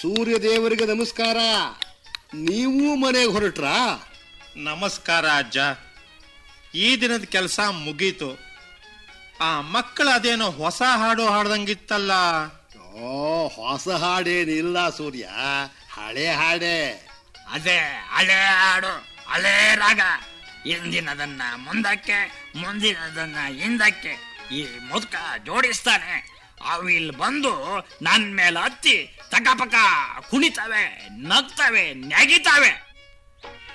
ಸೂರ್ಯ ದೇವರಿಗೆ ನಮಸ್ಕಾರ ನೀವು ಮನೆಗೆ ಹೊರಟ್ರಾ ನಮಸ್ಕಾರ ಅಜ್ಜ ಈ ದಿನದ ಕೆಲಸ ಮುಗೀತು ಆ ಮಕ್ಕಳು ಅದೇನೋ ಹೊಸ ಹಾಡು ಹಾಡ್ದಂಗಿತ್ತಲ್ಲ ಓ ಹೊಸ ಹಾಡೇನಿಲ್ಲ ಸೂರ್ಯ ಹಳೆ ಹಾಡೇ ಅದೇ ಹಳೆ ಹಾಡು ಹಳೆ ರಾಗ ಹಿಂದಿನದನ್ನ ಮುಂದಕ್ಕೆ ಮುಂದಿನದನ್ನ ಹಿಂದಕ್ಕೆ ಈ ಮುದುಕ ಜೋಡಿಸ್ತಾನೆ ಅವು ಇಲ್ಲಿ ಬಂದು ನನ್ ಮೇಲೆ ಹತ್ತಿ ತಕಪಕ ಕುಣಿತವೆ ನಗ್ತವೆ ನೆಗಿತಾವೆ